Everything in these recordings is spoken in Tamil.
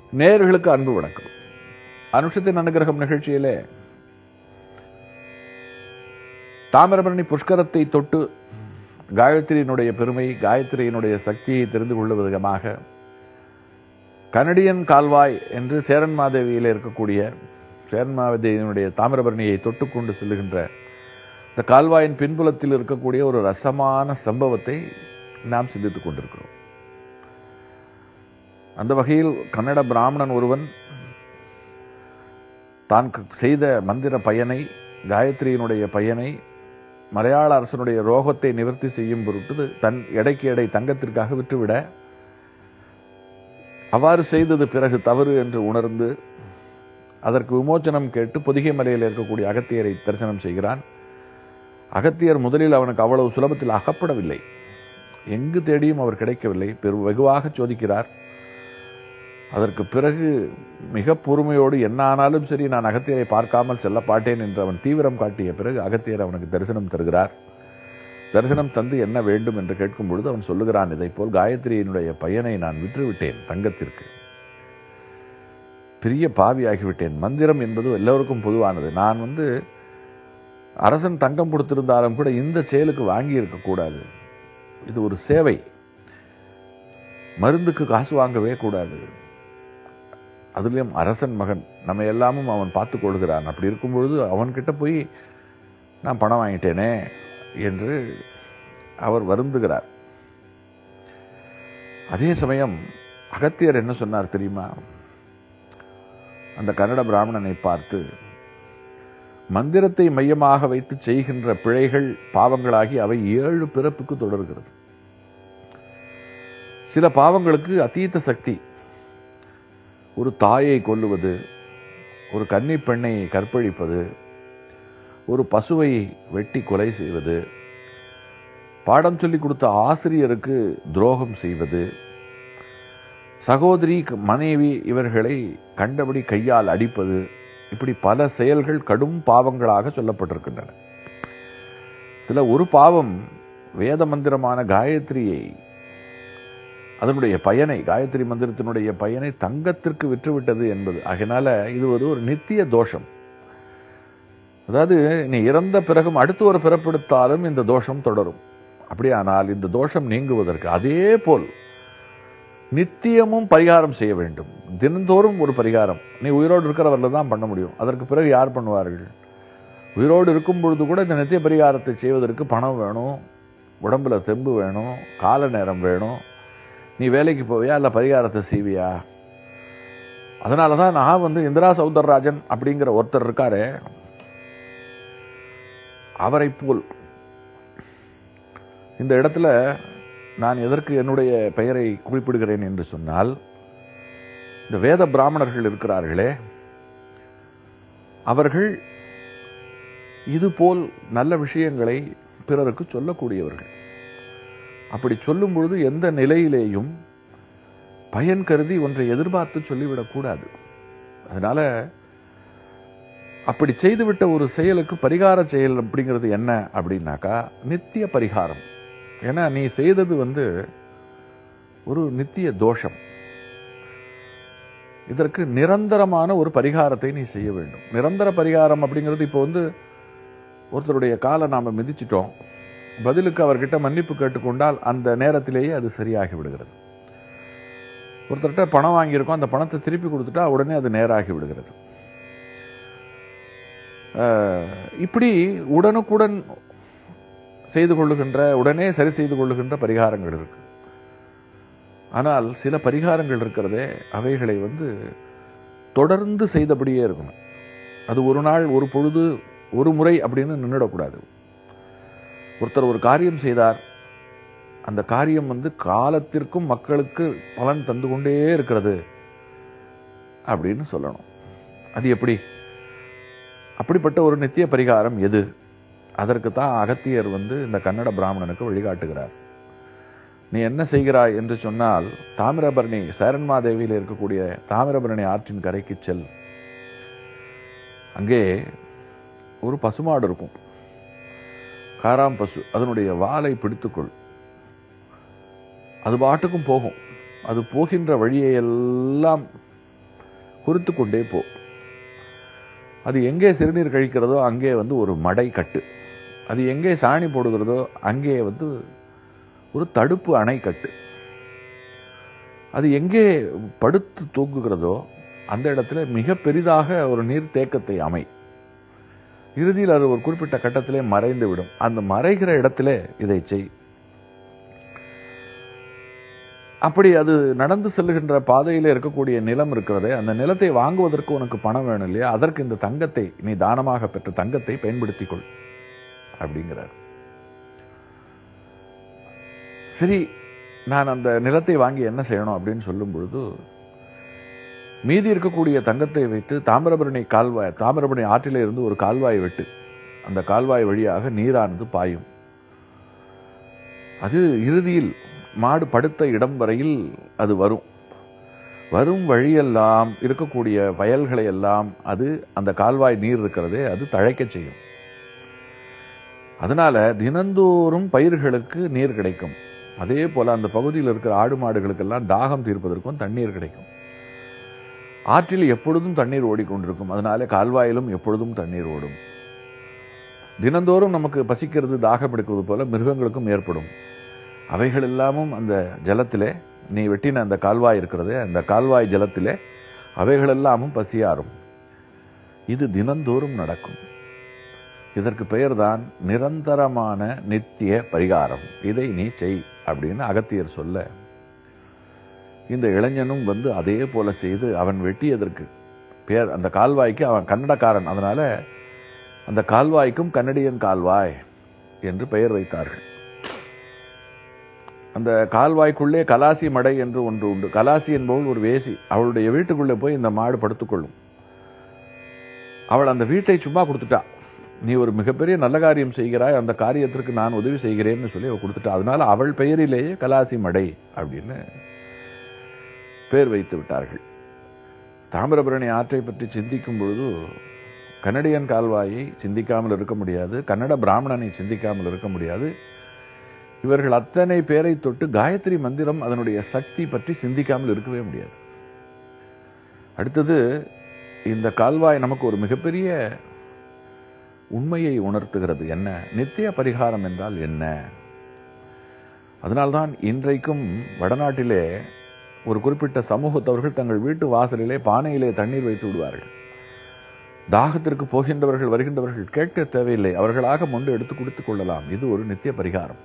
நேயர்களுக்கு அன்பு வணக்கம் அனுஷத்தின் அனுகிரகம் நிகழ்ச்சியிலே தாமிரபரணி புஷ்கரத்தை தொட்டு காயத்ரியினுடைய பெருமை காயத்ரியினுடைய சக்தியை தெரிந்து கொள்ளும் விதமாக கனடியன் கால்வாய் என்று சேரன் மாதேவியில் இருக்கக்கூடிய சேரன் மாதேவியினுடைய தாமிரபரணியை தொட்டுக்கொண்டு செல்லுகின்ற இந்த கால்வாயின் பின்புலத்தில் இருக்கக்கூடிய ஒரு ரசமான சம்பவத்தை நாம் சிந்தித்துக் கொண்டிருக்கிறோம் அந்த வகையில் கன்னட பிராமணன் ஒருவன் தான் க- செய்த மந்திர பயனை காயத்ரியினுடைய பயனை மலையாள அரசனுடைய ரோகத்தை நிவர்த்தி செய்யும் பொருட்டு தன் எடைக்கு எடை தங்கத்திற்காக விற்றுவிட அவ்வாறு செய்தது பிறகு தவறு என்று உணர்ந்து அதற்கு விமோச்சனம் கேட்டு பொதிகை மலையில் இருக்கக்கூடிய அகத்தியரை தரிசனம் செய்கிறான் அகத்தியர் முதலில் அவனுக்கு அவ்வளவு சுலபத்தில் அகப்படவில்லை எங்கு தேடியும் அவர் கிடைக்கவில்லை பெரு வெகுவாக சோதிக்கிறார் அதற்கு பிறகு மிக பொறுமையோடு என்ன ஆனாலும் சரி நான் அகத்தியரை பார்க்காமல் செல்ல பாட்டேன் என்று அவன் தீவிரம் காட்டிய பிறகு அகத்தியர் அவனுக்கு தரிசனம் தருகிறார் தரிசனம் தந்து என்ன வேண்டும் என்று கேட்கும் பொழுது அவன் சொல்லுகிறான் இதைப் போல் காயத்ரியினுடைய பையனை நான் விற்றுவிட்டேன் தங்கத்திற்கு பெரிய பாவியாகிவிட்டேன் மந்திரம் என்பது எல்லோருக்கும் பொதுவானது நான் வந்து அரசன் தங்கம் கொடுத்திருந்தாலும் கூட இந்த செயலுக்கு வாங்கி இருக்கக்கூடாது இது ஒரு சேவை மருந்துக்கு காசு வாங்கவே கூடாது அதுலயும் அரசன் மகன் நம்ம எல்லாமும் அவன் பார்த்து கொள்கிறான் அப்படி இருக்கும் பொழுது அவன்கிட்ட போய் நான் பணம் வாங்கிட்டேனே என்று அவர் வருந்துகிறார் அதே சமயம் அகத்தியர் என்ன சொன்னார் தெரியுமா அந்த கன்னட பிராமணனை பார்த்து மந்திரத்தை மையமாக வைத்து செய்கின்ற பிழைகள் பாவங்களாகி அவை ஏழு பிறப்புக்கு தொடர்கிறது சில பாவங்களுக்கு அதீத சக்தி ஒரு தாயை கொல்லுவது ஒரு கன்னி பெண்ணை கற்பழிப்பது ஒரு பசுவை வெட்டி கொலை செய்வது பாடம் சொல்லிக் கொடுத்த ஆசிரியருக்கு துரோகம் செய்வது சகோதரி மனைவி இவர்களை கண்டபடி கையால் அடிப்பது இப்படி பல செயல்கள் கடும் பாவங்களாக சொல்லப்பட்டிருக்கின்றன இதுல ஒரு பாவம் வேத மந்திரமான காயத்ரியை அதனுடைய பயனை காயத்ரி மந்திரத்தினுடைய பயனை தங்கத்திற்கு விற்றுவிட்டது என்பது ஆகையினால இது ஒரு ஒரு நித்திய தோஷம் அதாவது நீ இறந்த பிறகும் அடுத்து ஒரு பிறப்பெடுத்தாலும் இந்த தோஷம் தொடரும் அப்படியானால் இந்த தோஷம் நீங்குவதற்கு அதே போல் நித்தியமும் பரிகாரம் செய்ய வேண்டும் தினந்தோறும் ஒரு பரிகாரம் நீ உயிரோடு இருக்கிறவரில் தான் பண்ண முடியும் அதற்கு பிறகு யார் பண்ணுவார்கள் உயிரோடு இருக்கும் பொழுது கூட இந்த நித்திய பரிகாரத்தை செய்வதற்கு பணம் வேணும் உடம்புல தெம்பு வேணும் கால நேரம் வேணும் நீ வேலைக்கு போவியா இல்லை பரிகாரத்தை செய்வியா அதனால தான் நான் வந்து இந்திரா சௌந்தரராஜன் அப்படிங்கிற ஒருத்தர் இருக்காரே அவரை போல் இந்த இடத்துல நான் எதற்கு என்னுடைய பெயரை குறிப்பிடுகிறேன் என்று சொன்னால் இந்த வேத பிராமணர்கள் இருக்கிறார்களே அவர்கள் இதுபோல் நல்ல விஷயங்களை பிறருக்கு சொல்லக்கூடியவர்கள் அப்படி சொல்லும் பொழுது எந்த நிலையிலேயும் பயன் கருதி ஒன்றை எதிர்பார்த்து சொல்லிவிடக்கூடாது அதனால அப்படி செய்துவிட்ட ஒரு செயலுக்கு பரிகார செயல் அப்படிங்கிறது என்ன அப்படின்னாக்கா நித்திய பரிகாரம் ஏன்னா நீ செய்தது வந்து ஒரு நித்திய தோஷம் இதற்கு நிரந்தரமான ஒரு பரிகாரத்தை நீ செய்ய வேண்டும் நிரந்தர பரிகாரம் அப்படிங்கிறது இப்போ வந்து ஒருத்தருடைய காலை நாம மிதிச்சிட்டோம் பதிலுக்கு அவர்கிட்ட மன்னிப்பு கேட்டுக்கொண்டால் அந்த நேரத்திலேயே அது சரியாகி விடுகிறது ஒருத்தர்கிட்ட பணம் வாங்கியிருக்கோம் அந்த பணத்தை திருப்பி கொடுத்துட்டா உடனே அது நேராகி விடுகிறது அஹ், இப்படி உடனுக்குடன் செய்து கொள்ளுகின்ற உடனே சரி செய்து கொள்ளுகின்ற பரிகாரங்கள் இருக்கு ஆனால் சில பரிகாரங்கள் இருக்கிறதே அவைகளை வந்து தொடர்ந்து செய்தபடியே இருக்கணும் அது ஒரு நாள் ஒரு பொழுது ஒரு முறை அப்படின்னு நின்றுடக்கூடாது ஒருத்தர் ஒரு காரியம் செய்தார் அந்த காரியம் வந்து காலத்திற்கும் மக்களுக்கு பலன் தந்து கொண்டே இருக்கிறது அப்படின்னு சொல்லணும் அது எப்படி அப்படிப்பட்ட ஒரு நித்திய பரிகாரம் எது அதற்கு தான் அகத்தியர் வந்து இந்த கன்னட பிராமணனுக்கு வழிகாட்டுகிறார் நீ என்ன செய்கிறாய் என்று சொன்னால் தாமிரபரணி சேரன்மாதேவியில் இருக்கக்கூடிய தாமிரபரணி ஆற்றின் கரைக்கு செல் அங்கே ஒரு பசுமாடு இருக்கும் காராம் பசு அதனுடைய வாலை பிடித்துக்கொள் அது பாட்டுக்கும் போகும் அது போகின்ற வழியை எல்லாம் குறித்து கொண்டே போ அது எங்கே சிறுநீர் கழிக்கிறதோ அங்கே வந்து ஒரு மடை கட்டு அது எங்கே சாணி போடுகிறதோ அங்கே வந்து ஒரு தடுப்பு அணை கட்டு அது எங்கே படுத்து தூங்குகிறதோ அந்த இடத்துல மிக பெரிதாக ஒரு நீர் தேக்கத்தை அமை இறுதியில் அது ஒரு குறிப்பிட்ட கட்டத்திலே மறைந்து விடும் அந்த மறைகிற இடத்திலே இதை செய் அப்படி அது நடந்து செல்லுகின்ற பாதையில இருக்கக்கூடிய நிலம் இருக்கிறதே அந்த நிலத்தை வாங்குவதற்கு உனக்கு பணம் வேணும் இல்லையா அதற்கு இந்த தங்கத்தை நீ தானமாக பெற்ற தங்கத்தை பயன்படுத்திக் கொள் அப்படிங்கிறார் சரி நான் அந்த நிலத்தை வாங்கி என்ன செய்யணும் அப்படின்னு சொல்லும் பொழுது மீதி இருக்கக்கூடிய தங்கத்தை வைத்து தாமிரபரணி கால்வாய் தாமிரபரணி ஆற்றிலே இருந்து ஒரு கால்வாய் வெட்டு அந்த கால்வாய் வழியாக நீரானது பாயும் அது இறுதியில் மாடு படுத்த இடம் வரையில் அது வரும் வரும் வழியெல்லாம் இருக்கக்கூடிய வயல்களை எல்லாம் அது அந்த கால்வாய் நீர் இருக்கிறதே அது தழைக்க செய்யும் அதனால தினந்தோறும் பயிர்களுக்கு நீர் கிடைக்கும் அதே போல அந்த பகுதியில் இருக்கிற ஆடு மாடுகளுக்கெல்லாம் தாகம் தீர்ப்பதற்கும் தண்ணீர் கிடைக்கும் ஆற்றில் எப்பொழுதும் தண்ணீர் ஓடிக்கொண்டிருக்கும் அதனால கால்வாயிலும் எப்பொழுதும் தண்ணீர் ஓடும் தினந்தோறும் நமக்கு பசிக்கிறது தாகம் எடுக்கிறது போல மிருகங்களுக்கும் ஏற்படும் அவைகள் எல்லாமும் அந்த ஜலத்திலே நீ வெட்டின அந்த கால்வாய் இருக்கிறதே அந்த கால்வாய் ஜலத்திலே அவைகள் எல்லாமும் பசியாறும் இது தினந்தோறும் நடக்கும் இதற்கு பெயர்தான் நிரந்தரமான நித்திய பரிகாரம் இதை நீ செய் அப்படின்னு அகத்தியர் சொல்ல இந்த இளைஞனும் வந்து அதே போல செய்து அவன் வெட்டியதற்கு பேர் அந்த கால்வாய்க்கு அவன் கன்னடக்காரன் அதனால அந்த கால்வாய்க்கும் கன்னடியன் கால்வாய் என்று பெயர் வைத்தார்கள் அந்த கால்வாய்க்குள்ளே கலாசி மடை என்று ஒன்று உண்டு கலாசி என்பவள் ஒரு வேசி அவளுடைய வீட்டுக்குள்ளே போய் இந்த மாடு படுத்துக்கொள்ளும் அவள் அந்த வீட்டை சும்மா கொடுத்துட்டா நீ ஒரு மிகப்பெரிய நல்ல காரியம் செய்கிறாய் அந்த காரியத்திற்கு நான் உதவி செய்கிறேன்னு சொல்லி அவள் கொடுத்துட்டா அதனால அவள் பெயரிலேயே கலாசி மடை அப்படின்னு பேர் வைத்து விட்டார்கள் தாமிரபரணி ஆற்றை பற்றி சிந்திக்கும் பொழுது கன்னடியன் கால்வாயை சிந்திக்காமல் இருக்க முடியாது கன்னட பிராமணனை சிந்திக்காமல் இருக்க முடியாது இவர்கள் அத்தனை பேரை தொட்டு காயத்ரி மந்திரம் அதனுடைய சக்தி பற்றி சிந்திக்காமல் இருக்கவே முடியாது அடுத்தது இந்த கால்வாய் நமக்கு ஒரு மிகப்பெரிய உண்மையை உணர்த்துகிறது என்ன நித்திய பரிகாரம் என்றால் என்ன அதனால்தான் இன்றைக்கும் வடநாட்டிலே ஒரு குறிப்பிட்ட சமூகத்தவர்கள் தங்கள் வீட்டு வாசலிலே பானையிலே தண்ணீர் வைத்து விடுவார்கள் தாகத்திற்கு போகின்றவர்கள் வருகின்றவர்கள் கேட்க தேவையில்லை அவர்களாக மொண்டு எடுத்து குடித்துக் கொள்ளலாம் இது ஒரு நித்திய பரிகாரம்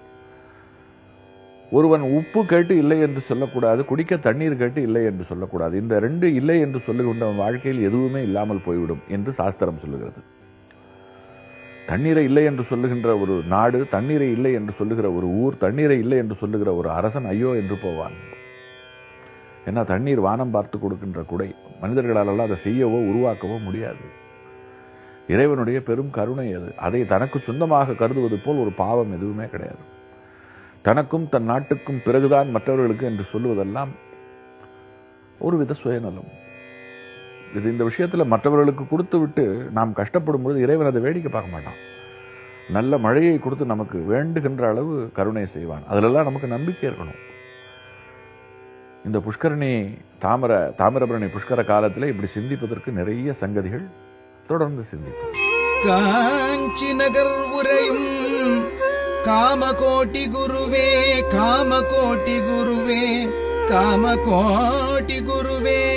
ஒருவன் உப்பு கேட்டு இல்லை என்று சொல்லக்கூடாது குடிக்க தண்ணீர் கேட்டு இல்லை என்று சொல்லக்கூடாது இந்த ரெண்டு இல்லை என்று சொல்லுகின்றவன் வாழ்க்கையில் எதுவுமே இல்லாமல் போய்விடும் என்று சாஸ்திரம் சொல்லுகிறது தண்ணீரை இல்லை என்று சொல்லுகின்ற ஒரு நாடு தண்ணீரை இல்லை என்று சொல்லுகிற ஒரு ஊர் தண்ணீரை இல்லை என்று சொல்லுகிற ஒரு அரசன் ஐயோ என்று போவான் ஏன்னா தண்ணீர் வானம் பார்த்து கொடுக்கின்ற குடை மனிதர்களால் அதை செய்யவோ உருவாக்கவோ முடியாது இறைவனுடைய பெரும் கருணை அது அதை தனக்கு சொந்தமாக கருதுவது போல் ஒரு பாவம் எதுவுமே கிடையாது தனக்கும் தன் நாட்டுக்கும் பிறகுதான் மற்றவர்களுக்கு என்று சொல்லுவதெல்லாம் ஒருவித சுயநலம் இது இந்த விஷயத்துல மற்றவர்களுக்கு கொடுத்து விட்டு நாம் கஷ்டப்படும் பொழுது இறைவன் அதை வேடிக்கை பார்க்க மாட்டான் நல்ல மழையை கொடுத்து நமக்கு வேண்டுகின்ற அளவு கருணை செய்வான் அதிலெல்லாம் நமக்கு நம்பிக்கை இருக்கணும் இந்த புஷ்கரணி தாமர தாமிரபரணி புஷ்கர காலத்தில் இப்படி சிந்திப்பதற்கு நிறைய சங்கதிகள் தொடர்ந்து சிந்திப்போம் காஞ்சி நகர் உரையும் காமகோட்டி குருவே காமகோட்டி குருவே காமகோட்டி குருவே